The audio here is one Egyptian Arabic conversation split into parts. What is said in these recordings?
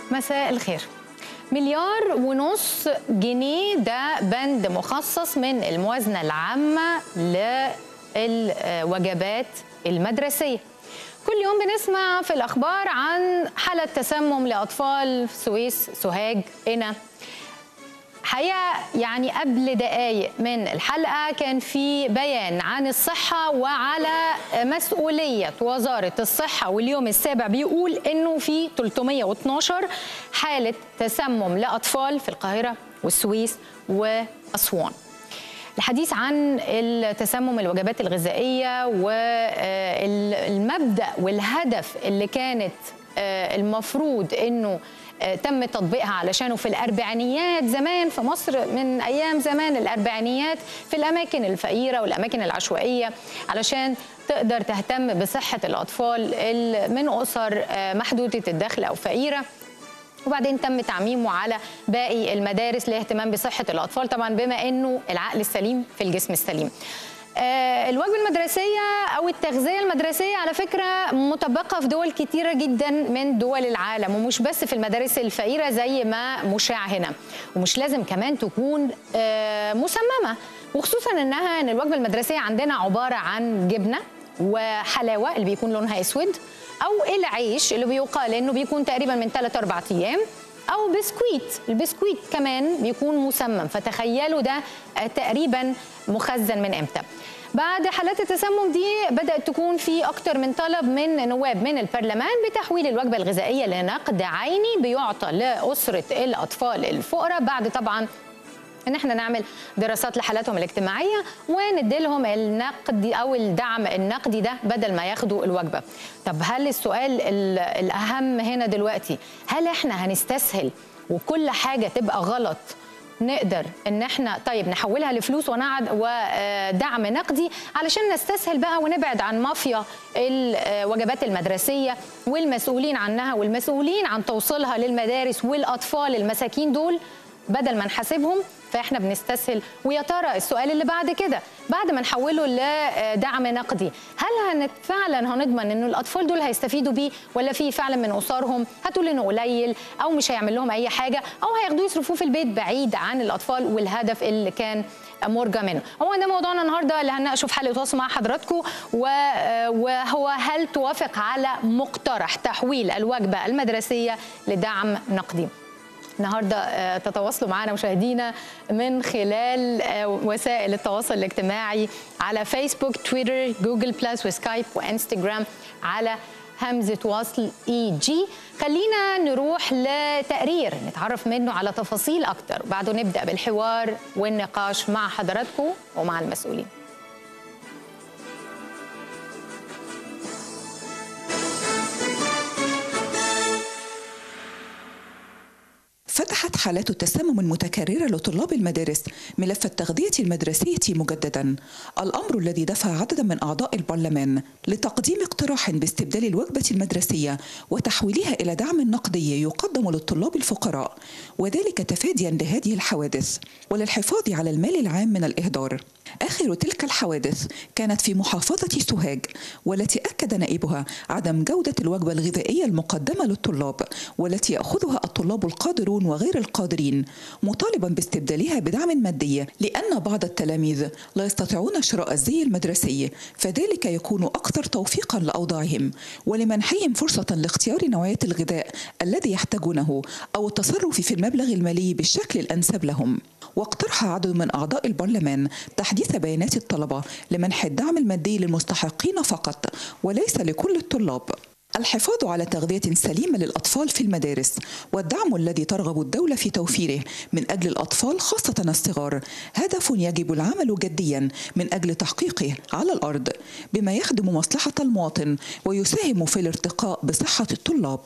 مساء الخير مليار ونص جنيه ده بند مخصص من الموازنة العامة للوجبات المدرسية كل يوم بنسمع في الأخبار عن حالة تسمم لأطفال في السويس سوهاج قنا حقيقة يعني قبل دقايق من الحلقة كان في بيان عن الصحة وعلى مسؤولية وزارة الصحة واليوم السابع بيقول إنه في 312 حالة تسمم لأطفال في القاهرة والسويس وأسوان الحديث عن التسمم الوجبات الغذائية والمبدأ والهدف اللي كانت المفروض إنه تم تطبيقها علشانه في الأربعينيات زمان في مصر من أيام زمان الأربعينيات في الأماكن الفقيرة والأماكن العشوائية علشان تقدر تهتم بصحة الأطفال من أسر محدودة الدخل أو فقيرة وبعدين تم تعميمه على باقي المدارس لاهتمام بصحة الأطفال طبعا بما أنه العقل السليم في الجسم السليم الوجبة المدرسية أو التغذية المدرسية على فكرة مطبقة في دول كتيرة جدا من دول العالم ومش بس في المدارس الفقيرة زي ما مشاع هنا ومش لازم كمان تكون مسممة وخصوصا أنها أن الوجبة المدرسية عندنا عبارة عن جبنة وحلاوة اللي بيكون لونها أسود أو العيش اللي بيقال أنه بيكون تقريبا من 3 4 أيام او بسكويت البسكويت كمان بيكون مسمم فتخيلوا ده تقريبا مخزن من امتى بعد حالات التسمم دي بدات تكون في اكتر من طلب من نواب من البرلمان بتحويل الوجبه الغذائيه لنقد عيني بيعطى لاسره الاطفال الفقراء بعد طبعا ان احنا نعمل دراسات لحالاتهم الاجتماعيه ونديلهم النقد او الدعم النقدي ده بدل ما ياخدوا الوجبه طب هل السؤال الاهم هنا دلوقتي هل احنا هنستسهل وكل حاجه تبقى غلط نقدر ان احنا طيب نحولها لفلوس ونعد ودعم نقدي علشان نستسهل بقى ونبعد عن مافيا الوجبات المدرسيه والمسؤولين عنها والمسؤولين عن توصيلها للمدارس والاطفال المساكين دول بدل ما نحاسبهم فاحنا بنستسهل ويا ترى السؤال اللي بعد كده بعد ما نحوله لدعم نقدي هل هنت فعلا هنضمن انه الاطفال دول هيستفيدوا بيه ولا في فعلا من اسرهم هتقول انه قليل او مش هيعمل لهم اي حاجه او هياخدوه يصرفوه في البيت بعيد عن الاطفال والهدف اللي كان مرجى منه هو ده موضوعنا النهارده اللي هنناقشه في حلقه تواصل مع حضراتكم وهو هل توافق على مقترح تحويل الوجبه المدرسيه لدعم نقدي النهارده تتواصلوا معنا مشاهدينا من خلال وسائل التواصل الاجتماعي على فيسبوك تويتر جوجل بلس وسكايب وانستجرام على همزة وصل اي جي خلينا نروح لتقرير نتعرف منه على تفاصيل أكتر بعده نبدأ بالحوار والنقاش مع حضراتكم ومع المسؤولين فتحت حالات التسمم المتكررة لطلاب المدارس ملف التغذية المدرسية مجددا الأمر الذي دفع عددا من أعضاء البرلمان لتقديم اقتراح باستبدال الوجبة المدرسية وتحويلها إلى دعم نقدي يقدم للطلاب الفقراء وذلك تفاديا لهذه الحوادث وللحفاظ على المال العام من الإهدار آخر تلك الحوادث كانت في محافظة سوهاج والتي أكد نائبها عدم جودة الوجبة الغذائية المقدمة للطلاب والتي يأخذها الطلاب القادرون وغير القادرين مطالبا باستبدالها بدعم مادي لأن بعض التلاميذ لا يستطيعون شراء الزي المدرسي فذلك يكون أكثر توفيقا لأوضاعهم ولمنحهم فرصة لاختيار نوعية الغذاء الذي يحتاجونه أو التصرف في المبلغ المالي بالشكل الأنسب لهم واقترح عدد من أعضاء البرلمان تحديث بيانات الطلبة لمنح الدعم المادي للمستحقين فقط وليس لكل الطلاب الحفاظ على تغذية سليمة للأطفال في المدارس والدعم الذي ترغب الدولة في توفيره من أجل الأطفال خاصة الصغار هدف يجب العمل جديا من أجل تحقيقه على الأرض بما يخدم مصلحة المواطن ويساهم في الارتقاء بصحة الطلاب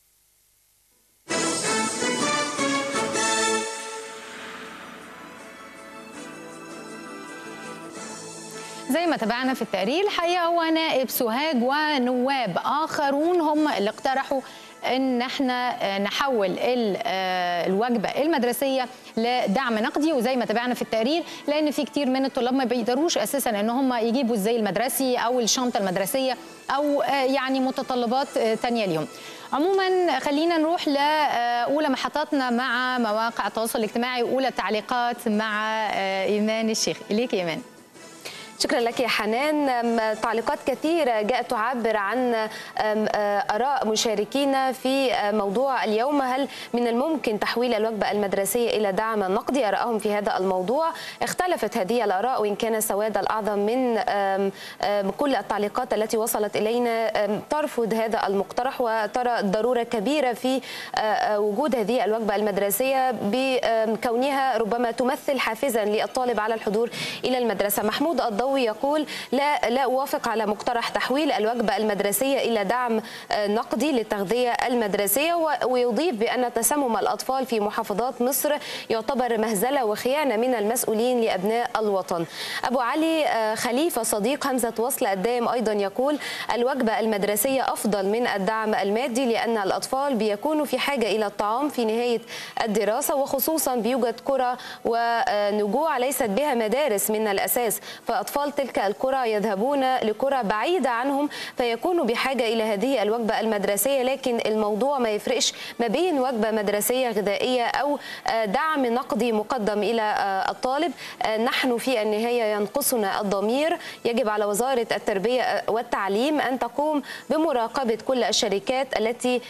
زي ما تابعنا في التقرير الحقيقه هو نائب سوهاج ونواب اخرون هم اللي اقترحوا ان احنا نحول الوجبه المدرسيه لدعم نقدي وزي ما تابعنا في التقرير لان في كتير من الطلاب ما بيقدروش اساسا ان هم يجيبوا الزي المدرسي او الشنطه المدرسيه او يعني متطلبات تانية اليوم عموما خلينا نروح لاولى محطاتنا مع مواقع التواصل الاجتماعي واولى التعليقات مع ايمان الشيخ اليك ايمان شكرا لك يا حنان تعليقات كثيرة جاءت تعبر عن آراء مشاركين في موضوع اليوم هل من الممكن تحويل الوجبة المدرسية إلى دعم نقدي أراءهم في هذا الموضوع اختلفت هذه الآراء وإن كان السواد الأعظم من كل التعليقات التي وصلت إلينا ترفض هذا المقترح وترى ضرورة كبيرة في وجود هذه الوجبة المدرسية بكونها ربما تمثل حافزا للطالب على الحضور إلى المدرسة محمود الضوء الضوي يقول لا لا اوافق على مقترح تحويل الوجبه المدرسيه الى دعم نقدي للتغذيه المدرسيه ويضيف بان تسمم الاطفال في محافظات مصر يعتبر مهزله وخيانه من المسؤولين لابناء الوطن. ابو علي خليفه صديق همزه وصل الدائم ايضا يقول الوجبه المدرسيه افضل من الدعم المادي لان الاطفال بيكونوا في حاجه الى الطعام في نهايه الدراسه وخصوصا بيوجد قرى ونجوع ليست بها مدارس من الاساس فاطفال أطفال تلك القرى يذهبون لقرى بعيدة عنهم فيكونوا بحاجة إلى هذه الوجبة المدرسية لكن الموضوع ما يفرقش ما بين وجبة مدرسية غذائية أو دعم نقدي مقدم إلى الطالب نحن في النهاية ينقصنا الضمير يجب على وزارة التربية والتعليم أن تقوم بمراقبة كل الشركات التي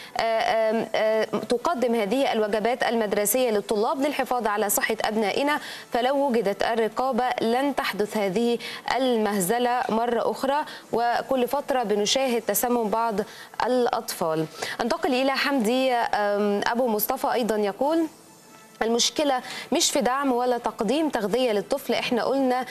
تقدم هذه الوجبات المدرسية للطلاب للحفاظ على صحة أبنائنا فلو وجدت الرقابة لن تحدث هذه المهزلة مرة أخرى وكل فترة بنشاهد تسمم بعض الأطفال انتقل إلى حمدي أبو مصطفى أيضا يقول المشكله مش في دعم ولا تقديم تغذيه للطفل احنا قلنا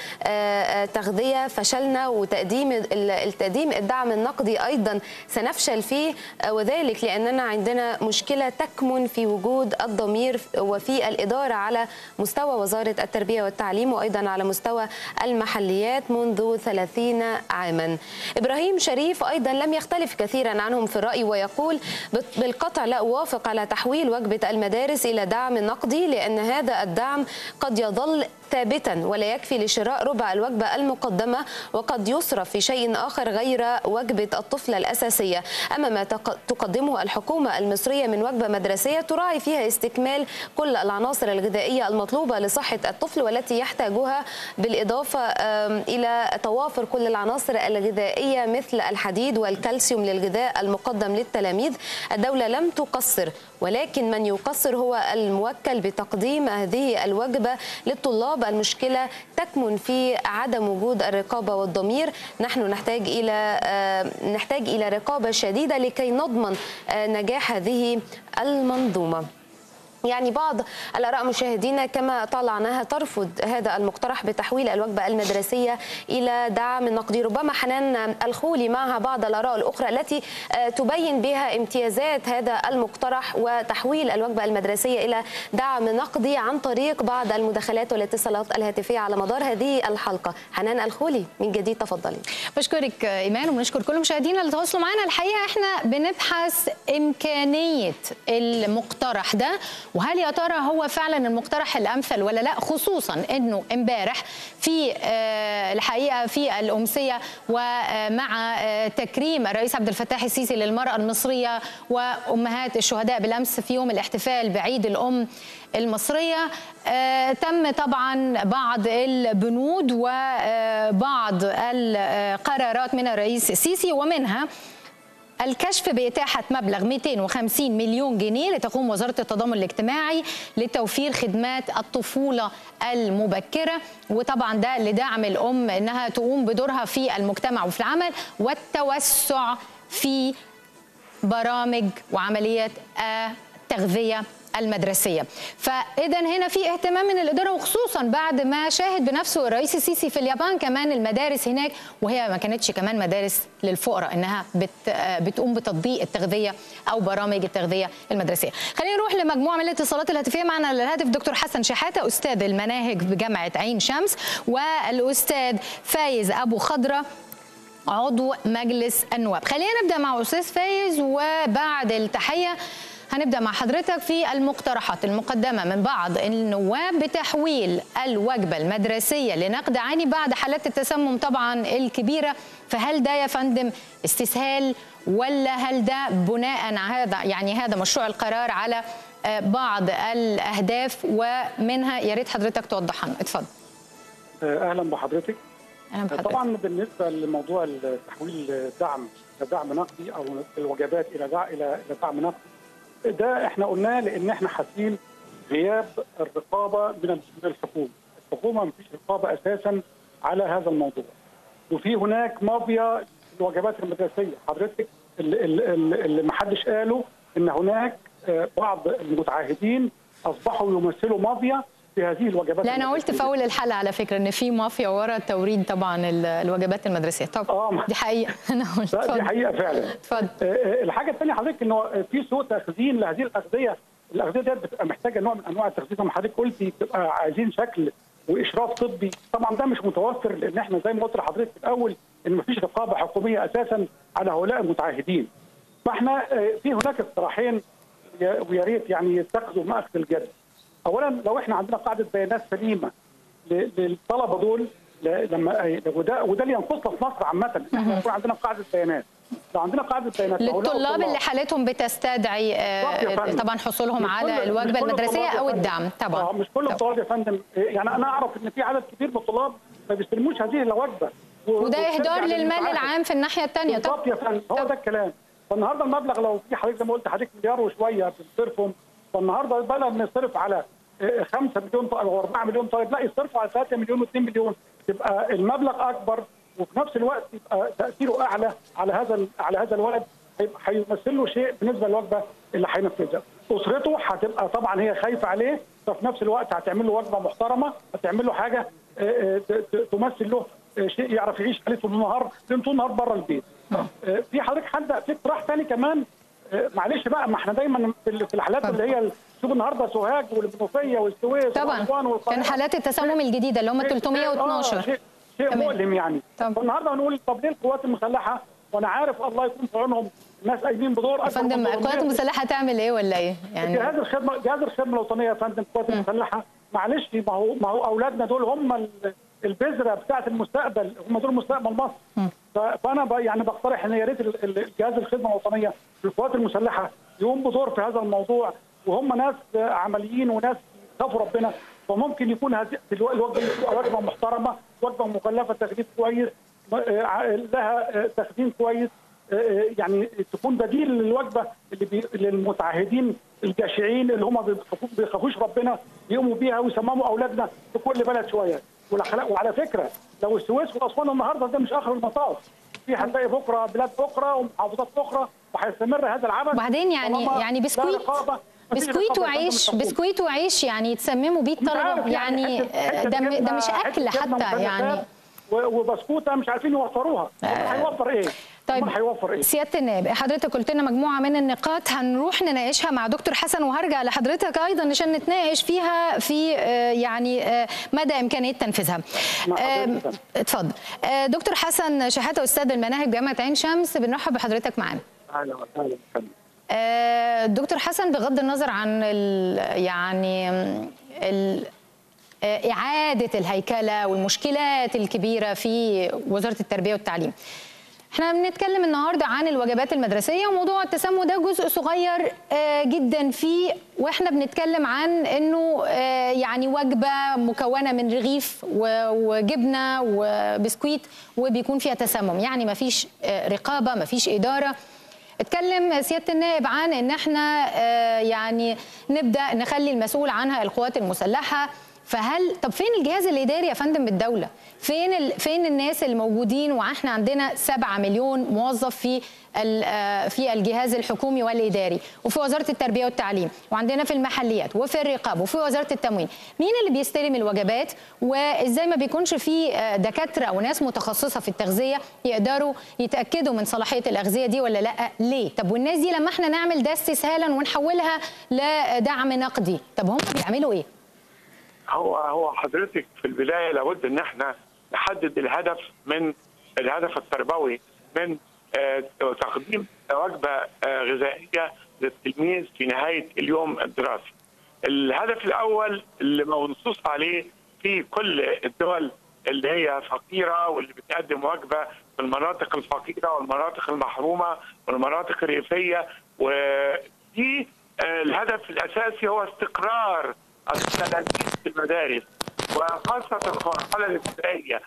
تغذيه فشلنا وتقديم التقديم الدعم النقدي ايضا سنفشل فيه وذلك لاننا عندنا مشكله تكمن في وجود الضمير وفي الاداره على مستوى وزاره التربيه والتعليم وايضا على مستوى المحليات منذ 30 عاما ابراهيم شريف ايضا لم يختلف كثيرا عنهم في الراي ويقول بالقطع لا اوافق على تحويل وجبه المدارس الى دعم نقدي لأن هذا الدعم قد يظل ثابتا ولا يكفي لشراء ربع الوجبة المقدمة وقد يصرف في شيء آخر غير وجبة الطفل الأساسية أما ما تقدمه الحكومة المصرية من وجبة مدرسية تراعي فيها استكمال كل العناصر الغذائية المطلوبة لصحة الطفل والتي يحتاجها بالإضافة إلى توافر كل العناصر الغذائية مثل الحديد والكالسيوم للغذاء المقدم للتلاميذ الدولة لم تقصر ولكن من يقصر هو الموكل بتقديم هذه الوجبة للطلاب المشكلة تكمن في عدم وجود الرقابة والضمير نحن نحتاج إلى نحتاج إلى رقابة شديدة لكي نضمن نجاح هذه المنظومة يعني بعض الآراء مشاهدينا كما طلعناها ترفض هذا المقترح بتحويل الوجبة المدرسية إلى دعم نقدي ربما حنان الخولي معها بعض الآراء الأخرى التي تبين بها امتيازات هذا المقترح وتحويل الوجبة المدرسية إلى دعم نقدي عن طريق بعض المداخلات والاتصالات الهاتفية على مدار هذه الحلقة حنان الخولي من جديد تفضلي بشكرك إيمان وبنشكر كل مشاهدينا اللي تواصلوا معنا الحقيقة احنا بنبحث إمكانية المقترح ده وهل يا ترى هو فعلا المقترح الامثل ولا لا خصوصا انه امبارح في الحقيقه في الامسيه ومع تكريم الرئيس عبد الفتاح السيسي للمراه المصريه وامهات الشهداء بالامس في يوم الاحتفال بعيد الام المصريه تم طبعا بعض البنود وبعض القرارات من الرئيس السيسي ومنها الكشف بإتاحة مبلغ 250 مليون جنيه لتقوم وزارة التضامن الاجتماعي لتوفير خدمات الطفولة المبكرة وطبعا ده لدعم الأم أنها تقوم بدورها في المجتمع وفي العمل والتوسع في برامج وعمليات التغذية المدرسيه فاذا هنا في اهتمام من الاداره وخصوصا بعد ما شاهد بنفسه الرئيس السيسي في اليابان كمان المدارس هناك وهي ما كانتش كمان مدارس للفقراء انها بت بتقوم بتطبيق التغذيه او برامج التغذيه المدرسيه خلينا نروح لمجموعه من الاتصالات الهاتفيه معنا الهاتف دكتور حسن شحاته استاذ المناهج بجامعه عين شمس والاستاذ فايز ابو خضره عضو مجلس النواب خلينا نبدا مع استاذ فايز وبعد التحيه هنبدا مع حضرتك في المقترحات المقدمه من بعض النواب بتحويل الوجبه المدرسيه لنقد عيني بعد حالات التسمم طبعا الكبيره فهل ده يا فندم استسهال ولا هل ده بناء على هذا يعني هذا مشروع القرار على آه، بعض الاهداف ومنها يا ريت حضرتك توضح لنا اتفضل اهلا بحضرتك اهلا بحضرتك طبعا بالنسبه لموضوع تحويل الدعم دعم نقدي او الوجبات الى دعم الى الى دعم نقدي ده احنا قلناه لان احنا حاسين غياب الرقابه من الحكومه، الحكومه ما فيش رقابه اساسا على هذا الموضوع. وفي هناك مافيا الوجبات المدرسيه، حضرتك اللي, اللي, اللي ما حدش قاله ان هناك آه، بعض المتعهدين اصبحوا يمثلوا مافيا في هذه الوجبات لا انا قلت في اول الحلقه على فكره ان في مافيا ورا توريد طبعا ال- الوجبات المدرسيه طب آه. دي حقيقه انا قلت لا دي اتفضل. حقيقه فعلا اتفضل آه، آه، الحاجه الثانيه حضرتك انه في سوء تخزين لهذه الاغذيه الاغذيه ديت بتبقى محتاجه نوع من انواع التخزين زي ما حضرتك قلتي بتبقى عايزين شكل واشراف طبي طبعا ده مش متوفر لان احنا زي ما قلت لحضرتك في الاول ان مفيش رقابه حكوميه اساسا على هؤلاء المتعهدين فاحنا آه، في هناك اقتراحين يا- ويا ريت يعني يتخذوا ماخذ الجد اولا لو احنا عندنا قاعده بيانات سليمه ل- للطلبه دول ل- لما وده وده اللي ينقصنا في مصر عامه احنا يكون عندنا قاعده بيانات لو عندنا قاعده بيانات لهؤلاء للطلاب الطلاب- اللي حالتهم بتستدعي آه، بالظبط يا فندم. طبعا حصولهم مش على كل- مش الوجبه كل المدرسيه الطلاب يا او فندم. الدعم آه، طبعا مش كل طبعاً. الطلاب يا فندم يعني انا اعرف ان في عدد كبير من الطلاب ما بيستلموش هذه الوجبه و- وده وبترجع اهدار للمال للمتعهد. العام في الناحيه الثانيه بالظبط يا فندم هو ده الكلام فالنهارده المبلغ لو في حضرتك زي ما قلت حضرتك مليار وشويه بتصرفهم فالنهارده بدل ما يصرف على 5 مليون طالب او 4 مليون طالب لا يصرفوا على 3 مليون و2 مليون تبقى المبلغ اكبر وفي نفس الوقت يبقى تاثيره اعلى على هذا ال- على هذا الولد هيبقى- هيمثل له شيء بالنسبه للوجبه اللي هينفذها اسرته هتبقى طبعا هي خايفه عليه ففي نفس الوقت هتعمل له وجبه محترمه هتعمل له حاجه آه، آه، ت- ت- تمثل له آه، شيء يعرف يعيش عليه طول النهار لان طول النهار بره البيت آه، في حضرتك حد في اقتراح ثاني كمان آه، معلش بقى ما احنا دايما في ال- في الحالات اللي هي شوف النهارده سوهاج والمنوفيه والسويس طبعا وأسوان والقاهرة. كان حالات التسمم الجديده اللي هم آه، 312 شيء شيء تمام. مؤلم يعني طبعا. فالنهارده هنقول طب ليه القوات المسلحه وانا عارف الله يكون في عونهم الناس قايمين بدور يا أكبر فندم من دورهم. القوات المسلحه هتعمل ايه ولا ايه يعني جهاز الخدمه جهاز الخدمه الوطنيه يا فندم القوات المسلحه معلش ما هو ما هو اولادنا دول هم ال- البذره بتاعه المستقبل هم دول مستقبل مصر ف- فانا ب- يعني بقترح ان يا ريت ال- ال- جهاز الخدمه الوطنيه في القوات المسلحه يقوم بدور في هذا الموضوع وهم ناس عمليين وناس يخافوا ربنا فممكن يكون هذه الو- الوجبه تبقى وجبه محترمه وجبه مكلفه تغليف كويس آه، ع- لها آه، تخزين كويس آه، يعني تكون بديل للوجبه اللي بي... للمتعهدين الجاشعين اللي هم ما بيخافوا- بيخافوش ربنا يقوموا بيها ويسمموا اولادنا في كل بلد شويه والأخلاق- وعلى فكره لو السويس واسوان النهارده ده مش اخر المطاف في هتلاقي بكره بلاد اخرى ومحافظات اخرى وهيستمر هذا العبث وبعدين يعني طالما يعني لا بسكويت رقابة، مفيش بسكويت رقابة يا فندم وعيش الحكومة. بسكويت وعيش يعني يتسمموا بيه مش عارف الطلبه يعني حتة- حتة ده م- ده جبنة- مش حتة اكل جبنة حتى مثلثات يعني و- وبسكوته مش عارفين يوفروها هيوفر ايه؟ طيب أمال هيوفر ايه؟ سياده النائب حضرتك قلت لنا مجموعه من النقاط هنروح نناقشها مع دكتور حسن وهرجع لحضرتك ايضا عشان نتناقش فيها في آه، يعني آه، مدى امكانيه تنفيذها مع آه، حضرتك. اتفضل آه، دكتور حسن شحاته استاذ المناهج جامعه عين شمس بنرحب بحضرتك معانا اهلا وسهلا فندم. آه، دكتور حسن بغض النظر عن ال يعني ال آه، إعادة الهيكلة والمشكلات الكبيرة في وزارة التربية والتعليم احنا بنتكلم النهارده عن الوجبات المدرسيه وموضوع التسمم ده جزء صغير آه، جدا فيه واحنا بنتكلم عن انه آه، يعني وجبه مكونه من رغيف و- وجبنه وبسكويت وبيكون فيها تسمم يعني ما فيش رقابه ما فيش اداره اتكلم سياده النائب عن ان احنا آه، يعني نبدا نخلي المسؤول عنها القوات المسلحه فهل طب فين الجهاز الاداري يا فندم بالدوله؟ فين ال... فين الناس الموجودين واحنا عندنا 7 مليون موظف في ال... آه، في الجهاز الحكومي والاداري وفي وزاره التربيه والتعليم وعندنا في المحليات وفي الرقابه وفي وزاره التموين، مين اللي بيستلم الوجبات وازاي ما بيكونش في آه، دكاتره او ناس متخصصه في التغذيه يقدروا يتاكدوا من صلاحيه الاغذيه دي ولا لا؟ ليه؟ طب والناس دي لما احنا نعمل ده استسهالا ونحولها لدعم نقدي، طب هم بيعملوا ايه؟ هو هو حضرتك في البدايه لابد ان احنا نحدد الهدف من الهدف التربوي من آه، تقديم وجبه آه، غذائيه للتلميذ في نهايه اليوم الدراسي. الهدف الاول اللي منصوص عليه في كل الدول اللي هي فقيره واللي بتقدم وجبه في المناطق الفقيره والمناطق المحرومه والمناطق الريفيه ودي آه، الهدف الاساسي هو استقرار التلاميذ في المدارس وخاصه في المرحله الابتدائيه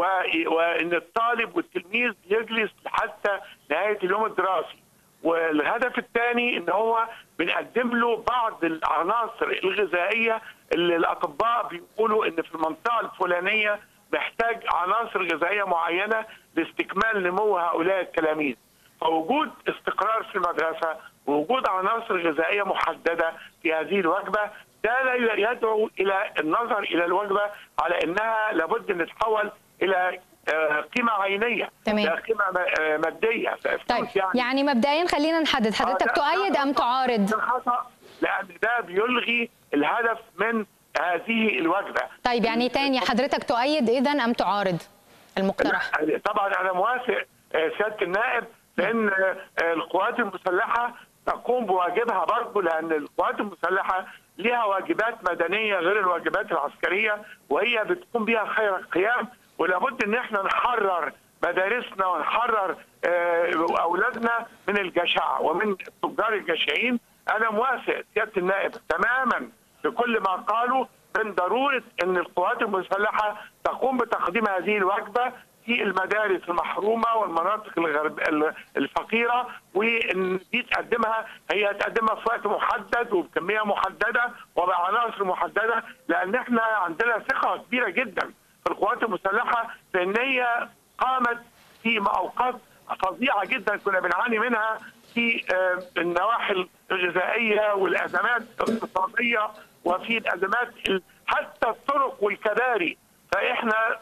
و- وان الطالب والتلميذ يجلس حتى نهايه اليوم الدراسي والهدف الثاني ان هو بنقدم له بعض العناصر الغذائيه اللي الاطباء بيقولوا ان في المنطقه الفلانيه محتاج عناصر غذائيه معينه لاستكمال نمو هؤلاء التلاميذ فوجود استقرار في المدرسه ووجود عناصر غذائيه محدده في هذه الوجبه ده لا يدعو الى النظر الى الوجبه على انها لابد ان تتحول الى آه، قيمه عينيه تمام. لا قيمه م- آه، ماديه فلوس طيب يعني مبدئيا خلينا نحدد حضرتك آه، لا، تؤيد لا، ام لا، تعارض ده خطا لان ده بيلغي الهدف من هذه الوجبه طيب يعني تاني حضرتك تؤيد اذا ام تعارض المقترح لا، طبعا انا موافق آه، سياده النائب لان آه، القوات المسلحه تقوم بواجبها برضه لان القوات المسلحه لها واجبات مدنيه غير الواجبات العسكريه وهي بتقوم بها خير القيام ولابد ان احنا نحرر مدارسنا ونحرر آه، اولادنا من الجشع ومن تجار الجشعين انا موافق سياده النائب تماما بكل ما قالوا من ضروره ان القوات المسلحه تقوم بتقديم هذه الوجبه في المدارس المحرومه والمناطق الغرب الفقيره وان دي تقدمها هي تقدمها في وقت محدد وبكميه محدده وبعناصر محدده لان احنا عندنا ثقه كبيره جدا في القوات المسلحه بان هي قامت في اوقات فظيعه جدا كنا بنعاني منها في آه، النواحي الغذائيه والازمات الاقتصاديه وفي الازمات ال- حتى الطرق والكباري فاحنا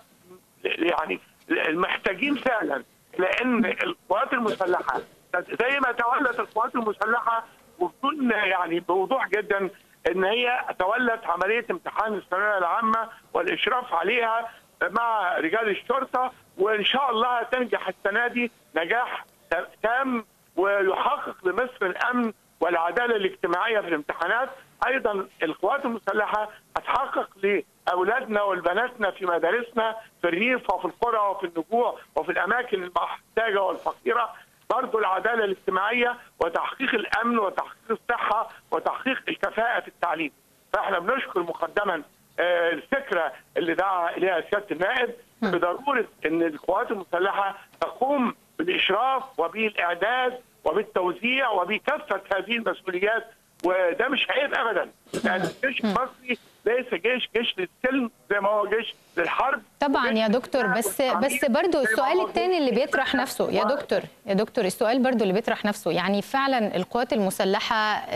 يعني محتاجين فعلا لان القوات المسلحه زي ما تولت القوات المسلحه وبدون يعني بوضوح جدا ان هي تولت عمليه امتحان الثانويه العامه والاشراف عليها مع رجال الشرطه وان شاء الله تنجح السنه دي نجاح تام ويحقق لمصر الامن والعداله الاجتماعيه في الامتحانات ايضا القوات المسلحه هتحقق لاولادنا ولبناتنا في مدارسنا في الريف وفي القرى وفي النجوع وفي الاماكن المحتاجه والفقيره برضه العداله الاجتماعيه وتحقيق الامن وتحقيق الصحه وتحقيق الكفاءه في التعليم فاحنا بنشكر مقدما آه، الفكره اللي دعا اليها سياده النائب بضروره ان القوات المسلحه تقوم بالاشراف وبالاعداد وبالتوزيع وبكافه هذه المسؤوليات وده مش عيب ابدا لان الجيش المصري ليس جيش جيش للسلم زي ما هو جيش للحرب طبعا وجيش يا دكتور للدفاع بس والتعمير بس برضو زي ما السؤال هو الثاني اللي جيش بيطرح نفسه يا و- دكتور يا دكتور السؤال برضو اللي بيطرح نفسه يعني فعلا القوات المسلحة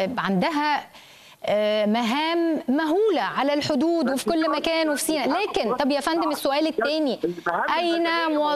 عندها آه، مهام مهولة على الحدود وفي كل مكان وفي سيناء لكن طب يا فندم السؤال الثاني أين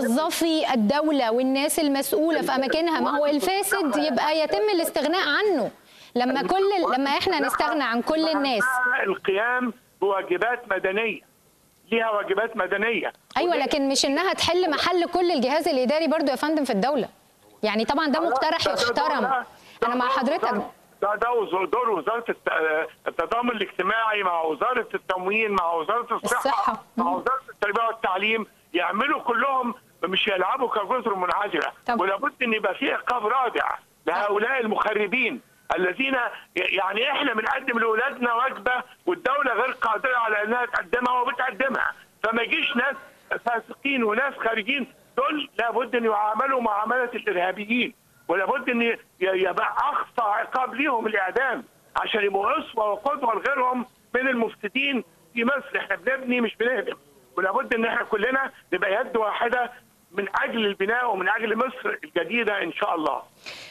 موظفي الدولة والناس المسؤولة في أماكنها ما هو الفاسد يبقى يتم الاستغناء عنه لما كل لما احنا نستغنى عن كل الناس القيام بواجبات مدنيه ليها واجبات مدنيه ايوه لكن مش انها تحل محل كل الجهاز الاداري برضو يا فندم في الدوله يعني طبعا ده مقترح ده- ده- يحترم ده- انا مع ده- حضرتك ده ده وز- دور وزاره الت- التضامن الاجتماعي مع وزاره التموين مع وزاره الصحه, الصحة. مع مم. وزاره التربيه والتعليم يعملوا كلهم مش يلعبوا كجزر منعزله طب. ولابد ان يبقى في عقاب رادع لهؤلاء المخربين الذين يعني احنا بنقدم لاولادنا وجبه والدوله غير قادره على انها تقدمها وبتقدمها فما يجيش ناس فاسقين وناس خارجين دول لابد ان يعاملوا معامله الارهابيين ولابد ان ي- يبقى اقصى عقاب ليهم الاعدام عشان يبقوا اسوه وقدوه لغيرهم من المفسدين في مصر احنا بنبني مش بنهدم ولابد ان احنا كلنا نبقى يد واحده من اجل البناء ومن اجل مصر الجديده ان شاء الله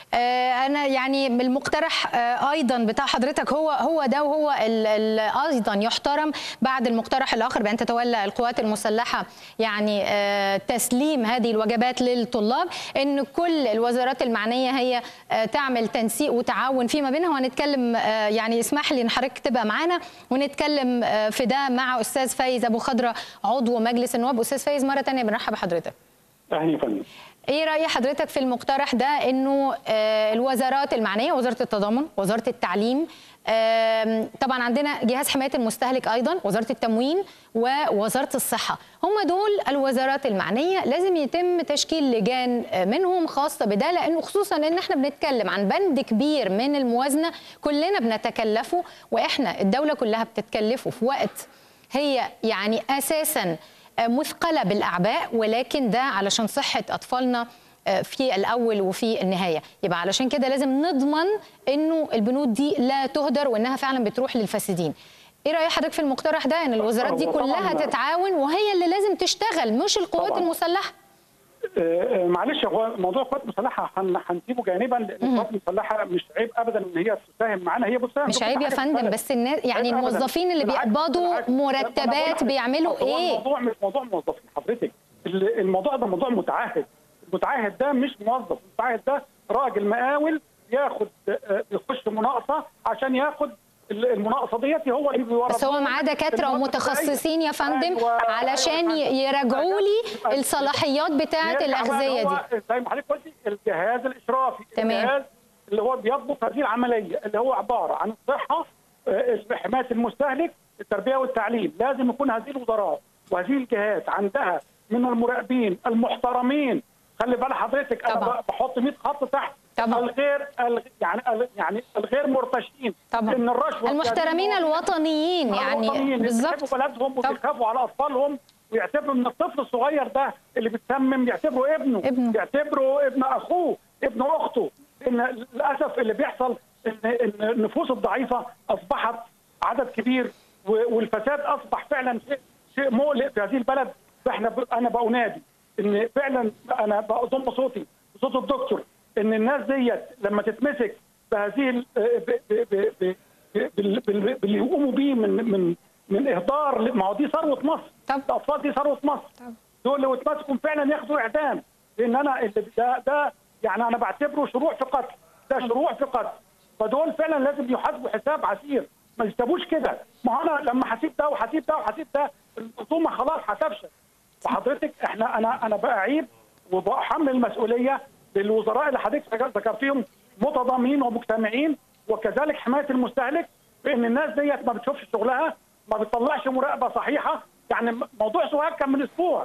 آه، انا يعني المقترح آه، ايضا بتاع حضرتك هو هو ده وهو ال- ال- ايضا يحترم بعد المقترح الاخر بان تتولى القوات المسلحه يعني آه، تسليم هذه الوجبات للطلاب ان كل الوزارات المعنيه هي آه، تعمل تنسيق وتعاون فيما بينها وهنتكلم آه، يعني اسمح لي ان حضرتك تبقى معانا ونتكلم آه، في ده مع استاذ فايز ابو خضره عضو مجلس النواب استاذ فايز مره ثانيه بنرحب بحضرتك اهلا يا فندم ايه راي حضرتك في المقترح ده انه آه، الوزارات المعنيه وزاره التضامن وزاره التعليم آم، طبعا عندنا جهاز حمايه المستهلك ايضا وزاره التموين ووزاره الصحه هم دول الوزارات المعنيه لازم يتم تشكيل لجان آه، منهم خاصه بده لانه خصوصا ان احنا بنتكلم عن بند كبير من الموازنه كلنا بنتكلفه واحنا الدوله كلها بتتكلفه في وقت هي يعني اساسا مثقله بالاعباء ولكن ده علشان صحه اطفالنا في الاول وفي النهايه يبقى علشان كده لازم نضمن انه البنود دي لا تهدر وانها فعلا بتروح للفاسدين ايه راي حضرتك في المقترح ده ان الوزارات دي هو طبعاً كلها تتعاون وهي اللي لازم تشتغل مش القوات طبعاً. المسلحه آه، آه، معلش هو موضوع القوات المسلحه هن- هنسيبه جانبا لان القوات المسلحه مش عيب ابدا ان هي تساهم معانا هي بتساهم مش في كل عيب يا حاجة في فندم البلد. بس الناس يعني عيب أبداً. الموظفين اللي بالعكس- بيقبضوا بالعكس. أنا بقول مرتبات لك، بيعملوا هو ايه الموضوع مش موضوع موظفين حضرتك ال- الموضوع ده موضوع متعهد المتعهد ده مش موظف المتعهد ده راجل مقاول ياخد آه، يخش مناقصه عشان ياخد ال- المناقصه ديت هو اللي بيورد بس هو معاه دكاتره المواد ومتخصصين يا الغذائية. فندم أيوة، علشان أيوة. ي- يراجعوا لي الصلاحيات بتاعه يرجع بقى الاغذيه هو دي زي ما حضرتك قلتي الجهاز الاشرافي تمام. الجهاز اللي هو بيضبط هذه العمليه اللي هو عباره عن الصحه آه، حمايه المستهلك التربيه والتعليم لازم يكون هذه الوزارات وهذه الجهات عندها من المراقبين المحترمين خلي بال حضرتك انا طبعا. بحط 100 خط تحت طبعا. الغير الغ- يعني ال- يعني الغير مرتشين طبعا ان الرشوه المحترمين الوطنيين يعني الوطنيين بالظبط بيحبوا بلدهم طب. وبيخافوا على اطفالهم ويعتبروا ان الطفل الصغير ده اللي بيتسمم يعتبره ابنه ابنه. يعتبره ابن اخوه ابن اخته ان للاسف اللي بيحصل ان ان النفوس الضعيفه اصبحت عدد كبير و- والفساد اصبح فعلا شيء شيء مقلق في هذه البلد فاحنا ب... انا بأنادي ان فعلا انا بضم صوتي صوت الدكتور ان الناس ديت لما تتمسك بهذه ال- ب... ب... ب... ب... بال- بال- باللي يقوموا بيه من من من اهدار ل- ما هو دي ثروه مصر طب. الاطفال دي ثروه مصر دول لو اتمسكوا فعلا ياخدوا اعدام لان انا اللي ده ده يعني انا بعتبره شروع في قتل ده شروع في قتل فدول فعلا لازم يحاسبوا حساب عسير ما يسيبوش كده ما هو انا لما هسيب ده وهسيب ده وهسيب ده الخصومه خلاص هتفشل فحضرتك احنا انا انا بعيب وبحمل المسؤوليه للوزراء اللي حضرتك ذكرتيهم متضامنين ومجتمعين وكذلك حمايه المستهلك بان الناس ديت ما بتشوفش شغلها ما بتطلعش مراقبه صحيحه يعني موضوع سوهاج كان من اسبوع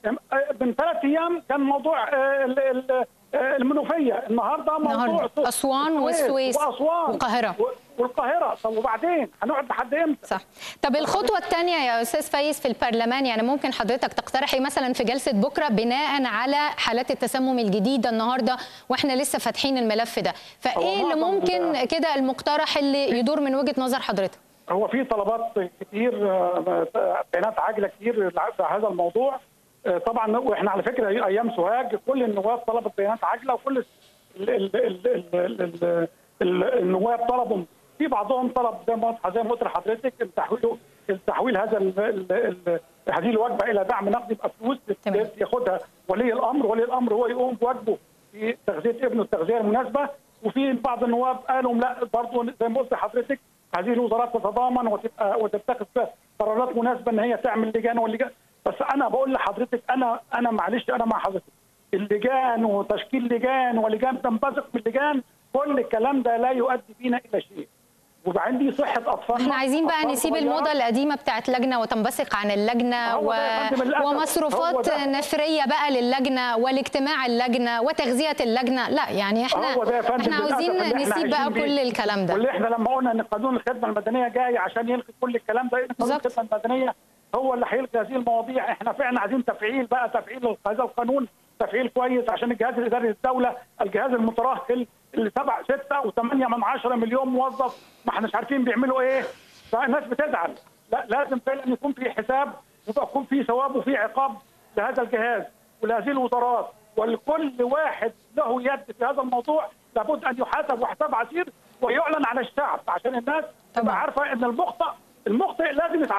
من ثلاث ايام كان موضوع آه، ال- ال- آه، المنوفيه النهارده موضوع النهاردة أسوان والسويس واسوان والقاهرة. و- والقاهره طب وبعدين هنقعد لحد امتى؟ صح طب الخطوة الثانية يا أستاذ فايز في البرلمان يعني ممكن حضرتك تقترحي مثلا في جلسة بكرة بناء على حالات التسمم الجديدة النهاردة وإحنا لسه فاتحين الملف ده فإيه هو اللي معظم ممكن ال- كده المقترح اللي يدور من وجهة نظر حضرتك هو في طلبات كتير آه، بيانات عاجله كتير في هذا الموضوع آه، طبعا واحنا على فكره ايام سوهاج كل النواب طلبت بيانات عاجله وكل ال- ال- ال- ال- ال- ال- النواب طلبوا في بعضهم طلب زي ما زي ما قلت لحضرتك التحويل التحويل هذا ال ال ال هذه الوجبه الى دعم نقدي بفلوس تمام. ياخدها ولي الامر ولي الامر هو يقوم بواجبه في تغذيه ابنه التغذيه المناسبه وفي بعض النواب قالوا لا برضه زي ما قلت لحضرتك هذه الوزارات تتضامن وتبقى وتتخذ قرارات مناسبه ان هي تعمل لجان واللجان بس انا بقول لحضرتك انا انا معلش انا مع حضرتك اللجان وتشكيل لجان ولجان تنبثق من اللجان كل الكلام ده لا يؤدي بينا الى شيء وبعدين دي صحه اطفالنا احنا عايزين بقى أطفال نسيب صغيرة. الموضة القديمة بتاعت لجنة وتنبثق عن اللجنة هو و... ده يا فندم للأسف. هو ومصروفات ده. نفرية بقى للجنة والاجتماع اللجنة وتغذية اللجنة لا يعني احنا هو ده يا فندم احنا عاوزين للأسف اللي إحنا نسيب بقى عايشين بيه. كل الكلام ده واللي احنا لما قلنا ان قانون الخدمه المدنيه جاي عشان يلغي كل الكلام ده إن قانون بالظبط. الخدمه المدنيه هو اللي هيلغي هذه المواضيع احنا فعلا عايزين تفعيل بقى تفعيل هذا القانون تفعيل كويس عشان الجهاز الاداري للدوله الجهاز المترهل اللي تبع 6 و8 من 10 مليون موظف ما احناش عارفين بيعملوا ايه فالناس بتزعل لا لازم فعلا يكون في حساب ويبقى يكون في ثواب وفي عقاب لهذا الجهاز ولهذه الوزارات ولكل واحد له يد في هذا الموضوع لابد ان يحاسب وحساب عسير ويعلن على الشعب عشان الناس طبعا. تبقى عارفه ان المخطئ المخطئ لازم يتعاقب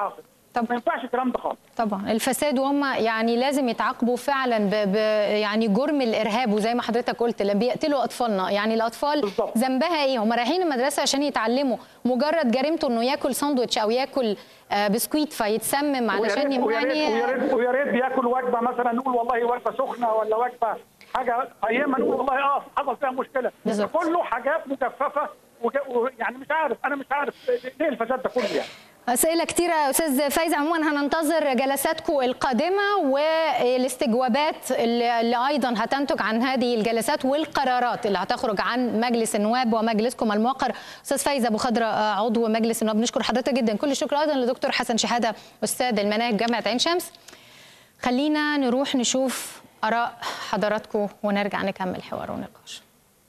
طب. ما ينفعش الكلام ده خالص طبعا الفساد وهم يعني لازم يتعاقبوا فعلا ب... ب... يعني جرم الارهاب وزي ما حضرتك قلت لما بيقتلوا اطفالنا يعني الاطفال بالظبط. ذنبها ايه هم رايحين المدرسه عشان يتعلموا مجرد جريمته انه ياكل ساندوتش او ياكل آه، بسكويت فيتسمم ويا علشان ريت ويا ريت ويا يعني ريت ويا ريت بياكل وجبه مثلا نقول والله وجبه سخنه ولا وجبه حاجه قيمه نقول والله اه حصل فيها مشكله بالظبط. كله حاجات مجففه وج- ويعني مش عارف انا مش عارف ليه الفساد ده كله يعني اسئله كتيره يا استاذ فايز عموما هننتظر جلساتكم القادمه والاستجوابات اللي اللي ايضا هتنتج عن هذه الجلسات والقرارات اللي هتخرج عن مجلس النواب ومجلسكم الموقر استاذ فايز ابو خضره آه، عضو مجلس النواب نشكر حضرتك جدا كل الشكر ايضا لدكتور حسن شهاده استاذ المناهج جامعه عين شمس خلينا نروح نشوف اراء حضراتكم ونرجع نكمل حوار ونقاش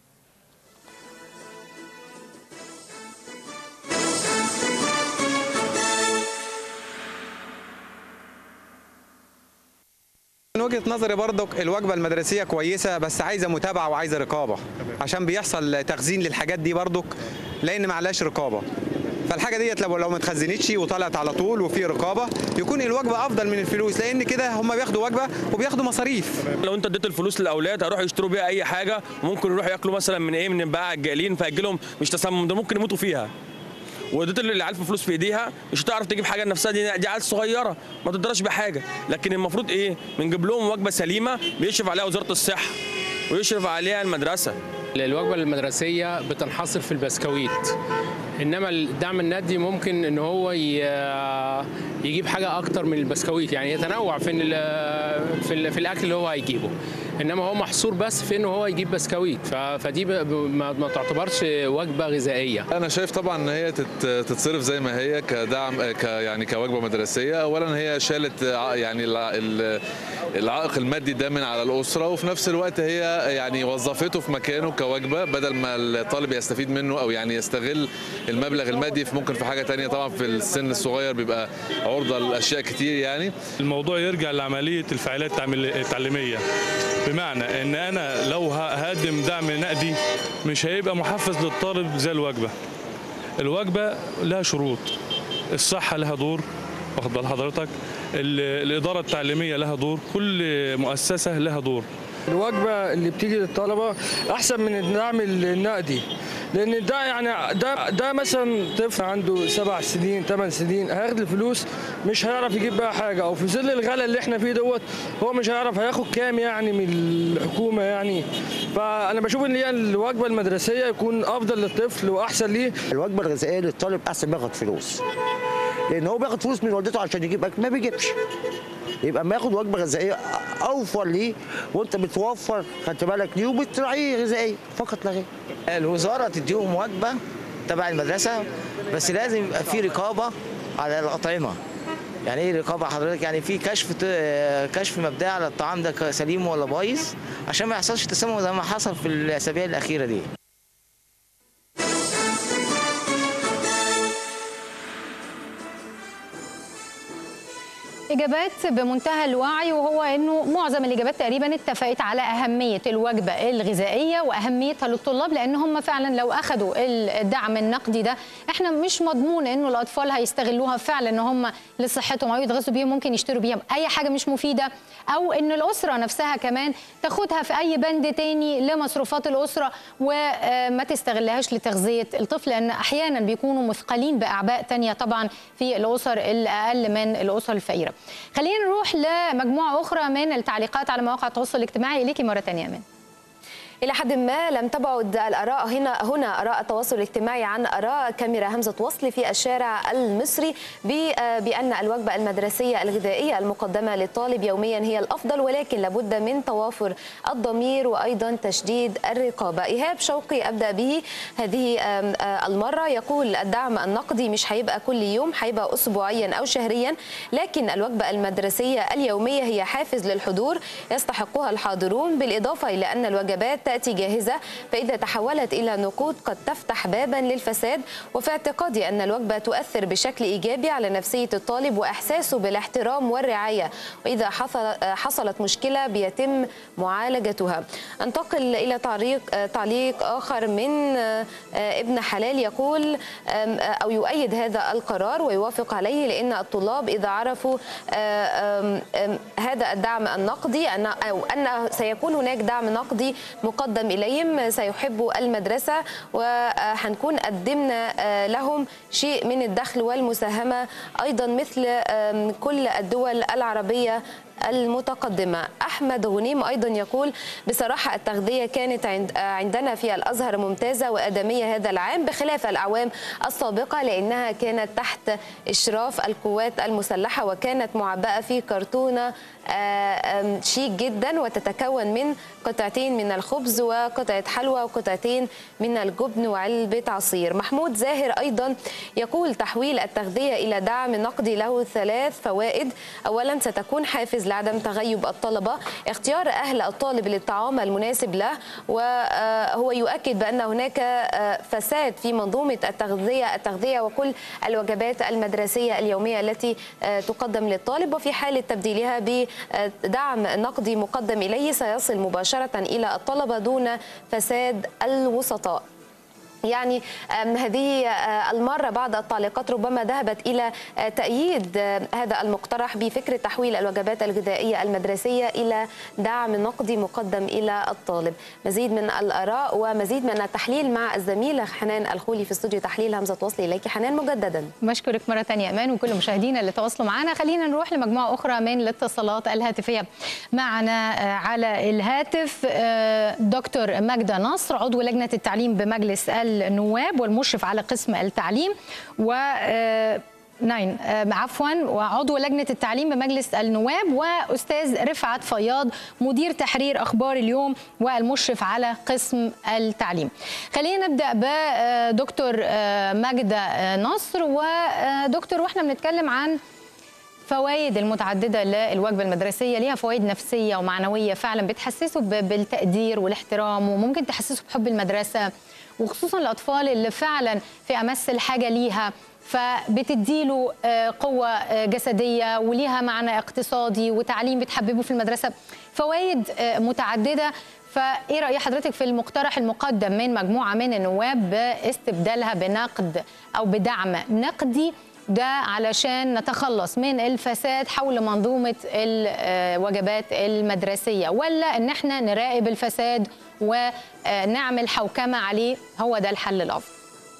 من وجهه نظري برضك الوجبه المدرسيه كويسه بس عايزه متابعه وعايزه رقابه عشان بيحصل تخزين للحاجات دي برضك لان معلاش رقابه فالحاجه ديت لو لو ما اتخزنتش وطلعت على طول وفي رقابه يكون الوجبه افضل من الفلوس لان كده هم بياخدوا وجبه وبياخدوا مصاريف لو انت اديت الفلوس للاولاد هيروحوا يشتروا بيها اي حاجه وممكن يروحوا ياكلوا مثلا من ايه من بقى الجائلين فاجلهم مش تسمم ده ممكن يموتوا فيها واديت العيال في فلوس في ايديها مش هتعرف تجيب حاجه لنفسها دي دي عيال صغيره ما تقدرش بحاجه لكن المفروض ايه بنجيب لهم وجبه سليمه بيشرف عليها وزاره الصحه ويشرف عليها المدرسه الوجبه المدرسيه بتنحصر في البسكويت انما الدعم النقدي ممكن ان هو ي- يجيب حاجه اكتر من البسكويت يعني يتنوع في ال- في, ال- في الاكل اللي هو هيجيبه انما هو محصور بس في انه هو يجيب بسكويت ف- فدي ب- ب- ما ما تعتبرش وجبه غذائيه انا شايف طبعا ان هي تت- تتصرف زي ما هي كدعم ك يعني كوجبه مدرسيه اولا هي شالت ع- يعني الع- ال- العائق المادي ده من على الاسره وفي نفس الوقت هي يعني وظفته في مكانه كوجبه بدل ما الطالب يستفيد منه او يعني يستغل المبلغ المادي في ممكن في حاجه تانية طبعا في السن الصغير بيبقى عرضه لاشياء كتير يعني الموضوع يرجع لعملية الفعاليات التعمل- التعليمية بمعنى ان انا لو ه- هقدم دعم نقدي مش هيبقى محفز للطالب زي الوجبة الوجبة لها شروط الصحة لها دور واخد بال حضرتك ال- الإدارة التعليمية لها دور كل مؤسسة لها دور الوجبه اللي بتيجي للطلبه احسن من الدعم النقدي لان ده يعني ده ده مثلا طفل عنده سبع سنين ثمان سنين هياخد الفلوس مش هيعرف يجيب بقى حاجه او في ظل الغلا اللي احنا فيه دوت هو مش هيعرف هياخد كام يعني من الحكومه يعني فانا بشوف ان هي الوجبه المدرسيه يكون افضل للطفل واحسن ليه الوجبه الغذائيه للطالب احسن ما ياخد فلوس لان هو بياخد فلوس من والدته عشان يجيب اكل ما بيجيبش يبقى ما ياخد وجبه غذائيه اوفر ليه وانت بتوفر خدت بالك ليه وبتراعيه غذائيه فقط لا غير الوزاره تديهم وجبه تبع المدرسه بس لازم يبقى في رقابه على الاطعمه يعني ايه رقابه حضرتك يعني في كشف ت- كشف مبدئي على الطعام ده سليم ولا بايظ عشان ما يحصلش تسمم زي ما حصل في الاسابيع الاخيره دي اجابات بمنتهى الوعي وهو انه معظم الاجابات تقريبا اتفقت على اهميه الوجبه الغذائيه واهميتها للطلاب لان هم فعلا لو اخذوا الدعم النقدي ده احنا مش مضمون انه الاطفال هيستغلوها فعلا ان هم لصحتهم او يتغذوا بيهم ممكن يشتروا بيها اي حاجه مش مفيده او ان الاسره نفسها كمان تاخدها في اي بند تاني لمصروفات الاسره وما تستغلهاش لتغذيه الطفل لان احيانا بيكونوا مثقلين باعباء تانية طبعا في الاسر الاقل من الاسر الفقيره خلينا نروح لمجموعه اخرى من التعليقات على مواقع التواصل الاجتماعي اليكي مره ثانيه من إلى حد ما لم تبعد الآراء هنا هنا آراء التواصل الاجتماعي عن آراء كاميرا همزة وصل في الشارع المصري ب- بأن الوجبة المدرسية الغذائية المقدمة للطالب يوميا هي الأفضل ولكن لابد من توافر الضمير وأيضا تشديد الرقابة إيهاب شوقي أبدأ به هذه آم، آه، المرة يقول الدعم النقدي مش هيبقى كل يوم هيبقى أسبوعيا أو شهريا لكن الوجبة المدرسية اليومية هي حافز للحضور يستحقها الحاضرون بالإضافة إلى أن الوجبات تأتي جاهزة فإذا تحولت إلى نقود قد تفتح بابا للفساد وفي اعتقادي أن الوجبة تؤثر بشكل إيجابي على نفسية الطالب وإحساسه بالاحترام والرعاية وإذا حصل حصلت مشكلة بيتم معالجتها انتقل إلى تعليق تعليق آخر من ابن حلال يقول أو يؤيد هذا القرار ويوافق عليه لأن الطلاب إذا عرفوا هذا الدعم النقدي أن أو أن سيكون هناك دعم نقدي مقدم إليهم سيحبوا المدرسة وهنكون قدمنا لهم شيء من الدخل والمساهمة أيضا مثل كل الدول العربية المتقدمة أحمد غنيم أيضا يقول بصراحة التغذية كانت عند عندنا في الأزهر ممتازة وأدمية هذا العام بخلاف الأعوام السابقة لأنها كانت تحت إشراف القوات المسلحة وكانت معبأة في كرتونة شيك جدا وتتكون من قطعتين من الخبز وقطعة حلوى وقطعتين من الجبن وعلبة عصير محمود زاهر أيضا يقول تحويل التغذية إلى دعم نقدي له ثلاث فوائد أولا ستكون حافز لعدم تغيب الطلبة اختيار أهل الطالب للطعام المناسب له وهو يؤكد بأن هناك فساد في منظومة التغذية التغذية وكل الوجبات المدرسية اليومية التي تقدم للطالب وفي حالة تبديلها بدعم نقدي مقدم إليه سيصل مباشرة إلى الطلبة دون فساد الوسطاء يعني هذه المرة بعض التعليقات ربما ذهبت إلى تأييد هذا المقترح بفكرة تحويل الوجبات الغذائية المدرسية إلى دعم نقدي مقدم إلى الطالب مزيد من الآراء ومزيد من التحليل مع الزميلة حنان الخولي في استوديو تحليل همزة وصل إليك حنان مجددا بشكرك مرة ثانية أمان وكل مشاهدينا اللي تواصلوا معنا خلينا نروح لمجموعة أخرى من الاتصالات الهاتفية معنا على الهاتف دكتور ماجدة نصر عضو لجنة التعليم بمجلس النواب والمشرف على قسم التعليم و ناين عفوا وعضو لجنه التعليم بمجلس النواب واستاذ رفعت فياض مدير تحرير اخبار اليوم والمشرف على قسم التعليم. خلينا نبدا بدكتور ماجده نصر ودكتور واحنا بنتكلم عن فوائد المتعدده للوجبه المدرسيه ليها فوائد نفسيه ومعنويه فعلا بتحسسه بالتقدير والاحترام وممكن تحسسه بحب المدرسه وخصوصا الاطفال اللي فعلا في امس الحاجه ليها فبتديله قوة جسدية وليها معنى اقتصادي وتعليم بتحببه في المدرسة فوائد متعددة فايه رأي حضرتك في المقترح المقدم من مجموعة من النواب باستبدالها بنقد أو بدعم نقدي ده علشان نتخلص من الفساد حول منظومة الوجبات المدرسية ولا ان احنا نراقب الفساد ونعمل حوكمة عليه هو ده الحل الأفضل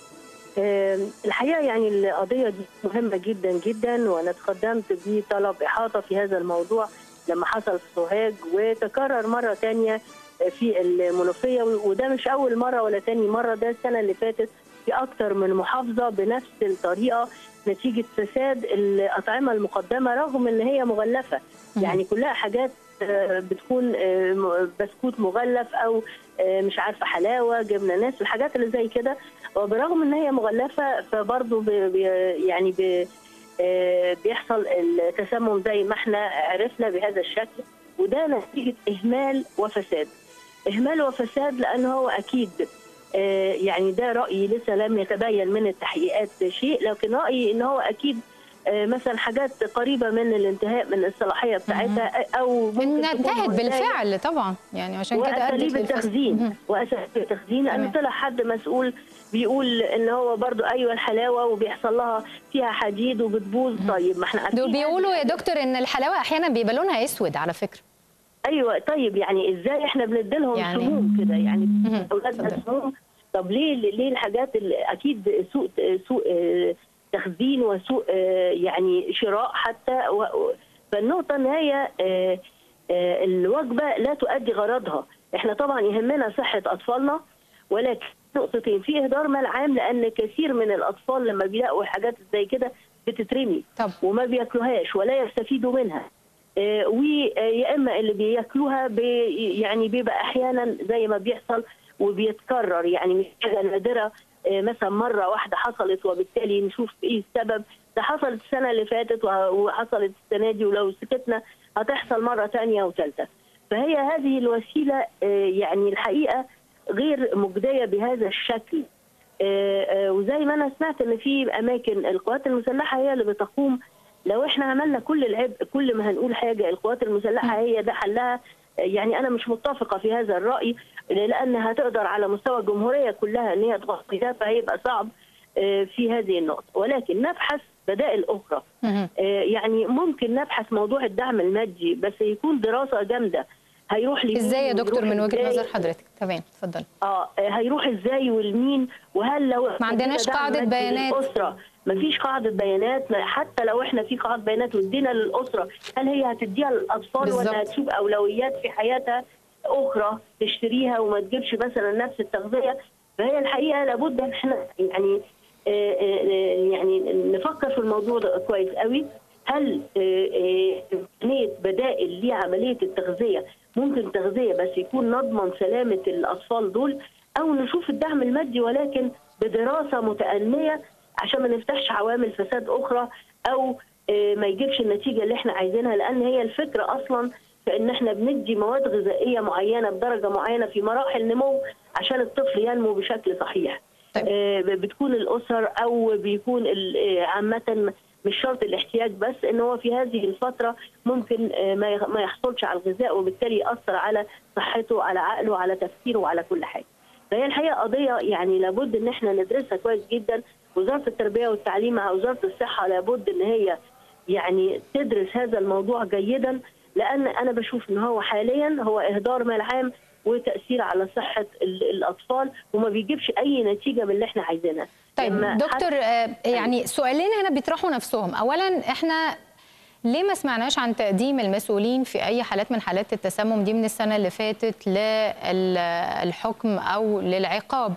الحقيقه يعني القضيه دي مهمه جدا جدا وانا تقدمت بطلب احاطه في هذا الموضوع لما حصل في سوهاج وتكرر مره ثانيه في المنوفيه وده مش اول مره ولا ثاني مره ده السنه اللي فاتت في اكثر من محافظه بنفس الطريقه نتيجه فساد الاطعمه المقدمه رغم ان هي مغلفه يعني كلها حاجات بتكون بسكوت مغلف او مش عارفه حلاوه جبنه ناس الحاجات اللي زي كده وبرغم ان هي مغلفه فبرضه بي يعني بي بيحصل التسمم زي ما احنا عرفنا بهذا الشكل وده نتيجه اهمال وفساد اهمال وفساد لانه هو اكيد يعني ده رايي لسه لم يتبين من التحقيقات شيء لكن رايي ان هو اكيد مثلا حاجات قريبه من الانتهاء من الصلاحيه بتاعتها او ممكن انتهت بالفعل طبعا يعني عشان كده واساليب التخزين واساليب التخزين لان طلع حد مسؤول بيقول ان هو برضو ايوه الحلاوه وبيحصل لها فيها حديد وبتبوظ طيب ما احنا دول بيقولوا يا دكتور ان الحلاوه احيانا بيبقى لونها اسود على فكره ايوه طيب يعني ازاي احنا بنديلهم يعني سموم كده يعني اولادنا سموم طب ليه ليه الحاجات اللي اكيد سوء سوء تخزين وسوء يعني شراء حتى فالنقطة ان هي الوجبة لا تؤدي غرضها احنا طبعا يهمنا صحة اطفالنا ولكن نقطتين في اهدار مال عام لان كثير من الاطفال لما بيلاقوا حاجات زي كده بتترمي طب. وما بياكلوهاش ولا يستفيدوا منها ويا اما اللي بياكلوها بي يعني بيبقى احيانا زي ما بيحصل وبيتكرر يعني مش حاجه نادره مثلا مره واحده حصلت وبالتالي نشوف ايه السبب ده حصلت السنه اللي فاتت وحصلت السنه دي ولو سكتنا هتحصل مره ثانيه وثالثه فهي هذه الوسيله آه، يعني الحقيقه غير مجديه بهذا الشكل آه، آه، وزي ما انا سمعت ان في اماكن القوات المسلحه هي اللي بتقوم لو احنا عملنا كل العبء كل ما هنقول حاجه القوات المسلحه هي ده حلها يعني انا مش متفقه في هذا الراي لانها تقدر على مستوى الجمهوريه كلها ان هي تغطي ده فهيبقى صعب آه، في هذه النقطه ولكن نبحث بدائل اخرى آه، يعني ممكن نبحث موضوع الدعم المادي بس يكون دراسه جامده هيروح لمين ازاي يا دكتور ويروح من وجهه إزاي. نظر حضرتك تمام اتفضل اه هيروح ازاي والمين وهل لو ما عندناش دعم قاعدة مادي بيانات. للاسره ما فيش قاعده بيانات ما- حتى لو احنا في قاعده بيانات وادينا للاسره هل هي هتديها للاطفال بالظبط. ولا هتشوف اولويات في حياتها اخرى تشتريها وما تجيبش مثلا نفس التغذيه فهي الحقيقه لابد ان احنا يعني آه، آه، آه، يعني نفكر في الموضوع ده كويس قوي هل آه، آه، امكانيه بدائل لعمليه التغذيه ممكن تغذيه بس يكون نضمن سلامه الاطفال دول او نشوف الدعم المادي ولكن بدراسه متأنية عشان ما نفتحش عوامل فساد اخرى او آه، ما يجيبش النتيجه اللي احنا عايزينها لان هي الفكره اصلا في ان احنا بندي مواد غذائيه معينه بدرجه معينه في مراحل نمو عشان الطفل ينمو بشكل صحيح. آه، بتكون الاسر او بيكون ال- آه، عامه مش شرط الاحتياج بس ان هو في هذه الفتره ممكن آه، ما يخ- ما يحصلش على الغذاء وبالتالي ياثر على صحته على عقله على تفكيره وعلى كل حاجه. فهي الحقيقه قضيه يعني لابد ان احنا ندرسها كويس جدا وزاره التربيه والتعليم مع وزاره الصحه لابد ان هي يعني تدرس هذا الموضوع جيدا لان انا بشوف ان هو حاليا هو اهدار مال عام وتاثير على صحه ال- الاطفال وما بيجيبش اي نتيجه من اللي احنا عايزينها طيب لما دكتور حد- آه، يعني سؤالين هنا بيطرحوا نفسهم اولا احنا ليه ما سمعناش عن تقديم المسؤولين في اي حالات من حالات التسمم دي من السنه اللي فاتت للحكم او للعقاب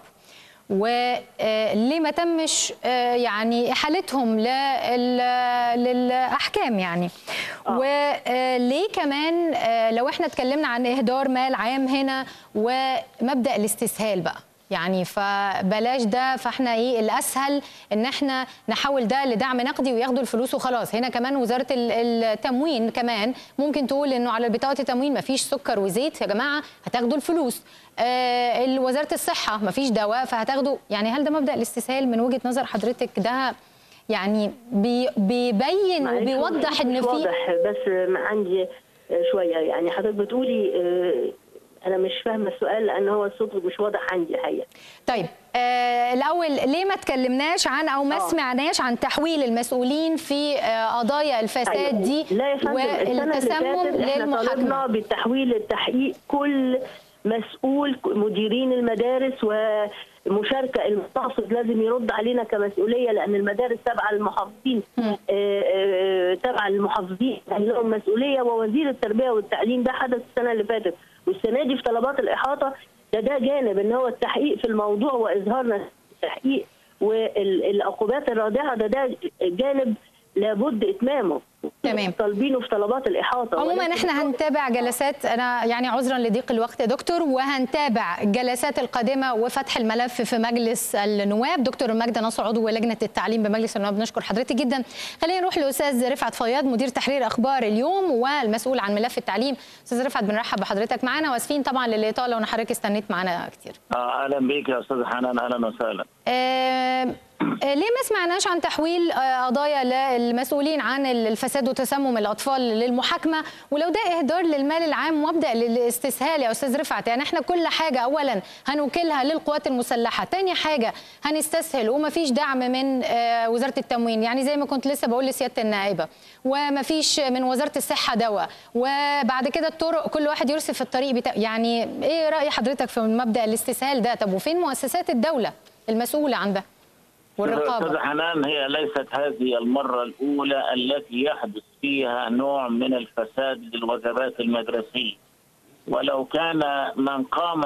وليه ما تمش آه، يعني احالتهم لل- للاحكام يعني وليه كمان آه، لو احنا اتكلمنا عن اهدار مال عام هنا ومبدا الاستسهال بقى يعني فبلاش ده فاحنا ايه الاسهل ان احنا نحول ده لدعم نقدي وياخدوا الفلوس وخلاص هنا كمان وزاره ال- التموين كمان ممكن تقول انه على بطاقه التموين ما فيش سكر وزيت يا جماعه هتاخدوا الفلوس آه ال- وزاره الصحه ما فيش دواء فهتاخدوا يعني هل ده مبدا الاستسهال من وجهه نظر حضرتك ده يعني بي بيبين معلش، وبيوضح ان مش في واضح بس عندي شويه يعني حضرتك بتقولي آه، انا مش فاهمه السؤال لان هو الصوت مش واضح عندي الحقيقه طيب آه الاول ليه ما تكلمناش عن او ما سمعناش عن تحويل المسؤولين في آه قضايا الفساد أيوة. دي لا يا فندم السنه اللي والتسمم فاتت احنا للمحاكمه طالبنا بتحويل التحقيق كل مسؤول مديرين المدارس ومشاركه المقاصد لازم يرد علينا كمسؤوليه لان المدارس تابعه للمحافظين آه، آه، تابعه للمحافظين لهم مسؤوليه ووزير التربيه والتعليم ده حدث السنه اللي فاتت والسنه دي في طلبات الاحاطه ده ده جانب ان هو التحقيق في الموضوع واظهارنا التحقيق والعقوبات الرادعه ده ده جانب لابد اتمامه تمام طالبينه في طلبات الاحاطه عموما ولكن احنا هنتابع جلسات انا يعني عذرا لضيق الوقت يا دكتور وهنتابع الجلسات القادمه وفتح الملف في مجلس النواب دكتور ماجده نصر عضو لجنه التعليم بمجلس النواب نشكر حضرتك جدا خلينا نروح لاستاذ رفعت فياض مدير تحرير اخبار اليوم والمسؤول عن ملف التعليم استاذ رفعت بنرحب بحضرتك معانا واسفين طبعا للاطاله وان حضرتك استنيت معانا كتير آه، اهلا بيك يا استاذ حنان اهلا وسهلا آه، آه، ليه ما سمعناش عن تحويل آه، قضايا للمسؤولين عن الفساد وتسمم الاطفال للمحاكمه ولو ده اهدار للمال العام وابدا للاستسهال يا استاذ رفعت يعني احنا كل حاجه اولا هنوكلها للقوات المسلحه تاني حاجه هنستسهل ومفيش دعم من آه، وزاره التموين يعني زي ما كنت لسه بقول لسياده النائبه ومفيش من وزاره الصحه دواء وبعد كده الطرق كل واحد يرسف الطريق بتا... يعني ايه راي حضرتك في مبدا الاستسهال ده طب وفين مؤسسات الدوله المسؤوله عن ده والرقابه استاذ حنان هي ليست هذه المره الاولى التي يحدث فيها نوع من الفساد للوجبات المدرسيه ولو كان من قام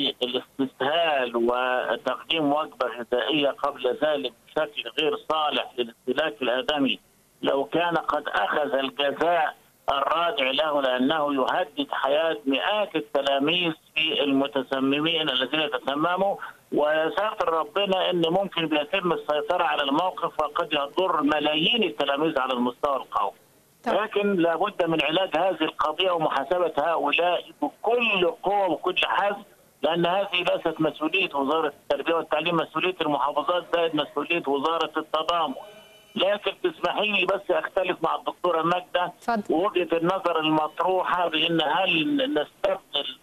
بالاستسهال وتقديم وجبه غذائيه قبل ذلك بشكل غير صالح للاستهلاك الادمي لو كان قد اخذ الجزاء الرادع له لانه يهدد حياه مئات التلاميذ في المتسممين الذين يتسمموا ويساتر ربنا ان ممكن بيتم السيطره على الموقف وقد يضر ملايين التلاميذ على المستوى القومي. لكن لابد من علاج هذه القضيه ومحاسبه هؤلاء بكل قوه وكل حزم لان هذه ليست مسؤوليه وزاره التربيه والتعليم مسؤوليه المحافظات زائد مسؤوليه وزاره التضامن لكن تسمحي لي بس اختلف مع الدكتوره ماجده ووجهه النظر المطروحه بان هل نستبدل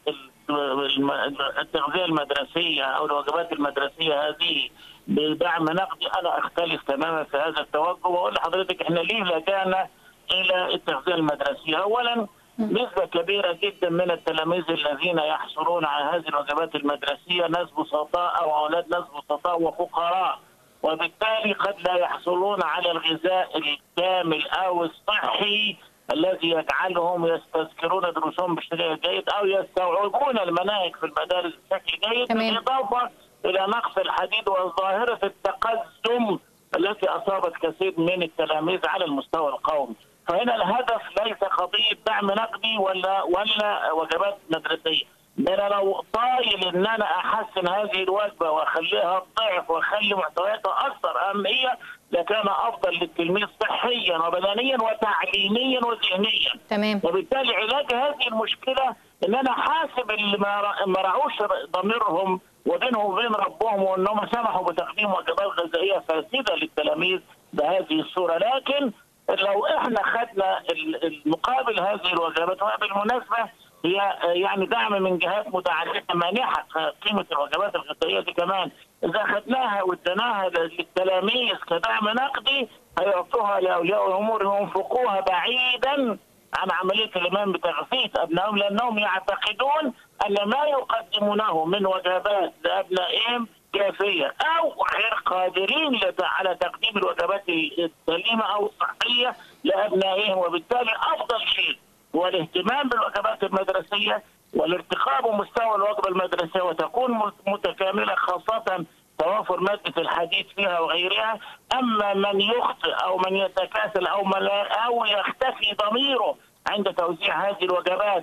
الم- التغذيه المدرسيه او الوجبات المدرسيه هذه بدعم نقدي انا اختلف تماما في هذا التوجه واقول لحضرتك احنا ليه لجانا الى التغذيه المدرسيه؟ اولا نسبة كبيرة جدا من التلاميذ الذين يحصلون على هذه الوجبات المدرسية ناس بسطاء أو أولاد ناس بسطاء وفقراء وبالتالي قد لا يحصلون على الغذاء الكامل أو الصحي الذي يجعلهم يستذكرون دروسهم بشكل جيد أو يستوعبون المناهج في المدارس بشكل جيد تمام. بالإضافة إلى نقص الحديد وظاهرة التقزم التي أصابت كثير من التلاميذ على المستوى القومي فهنا الهدف ليس قضية دعم نقدي ولا ولا وجبات مدرسية ده انا لو طايل ان انا احسن هذه الوجبه واخليها ضعف واخلي محتوياتها اكثر اهميه لكان افضل للتلميذ صحيا وبدنيا وتعليميا وذهنيا تمام وبالتالي علاج هذه المشكله ان انا حاسب اللي ما را- ما راعوش ضميرهم وبينهم وبين ربهم وانهم سمحوا بتقديم وجبات غذائيه فاسده للتلاميذ بهذه الصوره لكن لو احنا خدنا ال- المقابل هذه الوجبات وبالمناسبه هي يعني دعم من جهات متعدده مانحه قيمه الوجبات الغذائيه دي كمان اذا خدناها واديناها للتلاميذ كدعم نقدي هيعطوها لاولياء الامور وينفقوها بعيدا عن عمليه الايمان بتغذيه ابنائهم لانهم يعتقدون ان ما يقدمونه من وجبات لابنائهم كافيه او غير قادرين لت- على تقديم الوجبات السليمه او الصحيه لابنائهم وبالتالي افضل شيء هو الاهتمام بالوجبات المدرسيه والارتقاء بمستوى الوجبه المدرسيه وتكون مت- متكامله خاصه توافر ماده الحديد فيها وغيرها اما من يخطئ او من يتكاسل او من لا او يختفي ضميره عند توزيع هذه الوجبات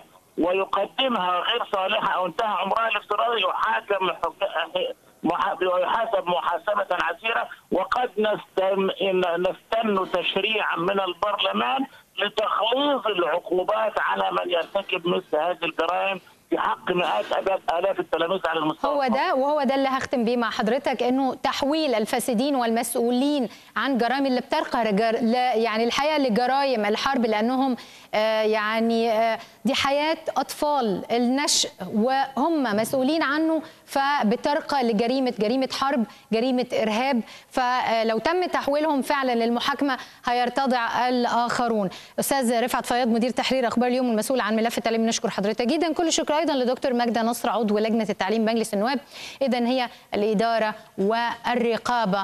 ويقدمها غير صالحه او انتهى عمرها الافتراضي يحاكم حك- مح- ويحاسب محاسبه عسيره وقد نستم نستن تشريعا من البرلمان لتخليص العقوبات على من يرتكب مثل هذه الجرائم في حق مئات آلاف- الاف التلاميذ على المستوى هو ده وهو ده اللي هختم بيه مع حضرتك انه تحويل الفاسدين والمسؤولين عن جرائم اللي بترقى رجر لا- يعني الحقيقه لجرائم الحرب لانهم آه، يعني آه، دي حياه اطفال النشء وهم مسؤولين عنه فبترقى لجريمه جريمه حرب جريمه ارهاب فلو تم تحويلهم فعلا للمحاكمه هيرتضع الاخرون استاذ رفعت فياض مدير تحرير اخبار اليوم المسؤول عن ملف التعليم نشكر حضرتك جدا كل الشكر ايضا لدكتور ماجده نصر عضو لجنه التعليم بمجلس النواب اذا هي الاداره والرقابه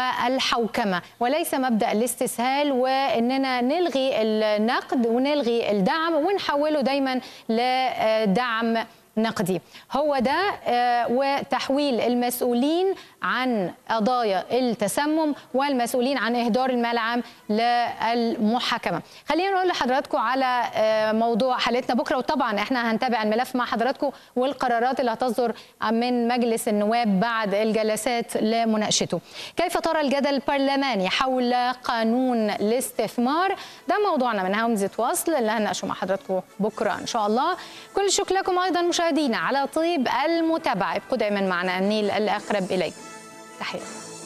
والحوكمه وليس مبدا الاستسهال واننا نلغي النقد ونلغي الدعم ونحوله دايما لدعم نقدي هو ده آه، وتحويل المسؤولين عن قضايا التسمم والمسؤولين عن اهدار المال العام للمحاكمه خلينا نقول لحضراتكم على آه، موضوع حلقتنا بكره وطبعا احنا هنتابع الملف مع حضراتكم والقرارات اللي هتصدر من مجلس النواب بعد الجلسات لمناقشته كيف ترى الجدل البرلماني حول قانون الاستثمار ده موضوعنا من همزه وصل اللي هنناقشه مع حضراتكم بكره ان شاء الله كل الشكر لكم ايضا مشاهدينا على طيب المتابعه ابقوا دائما معنا النيل الاقرب اليك تحيه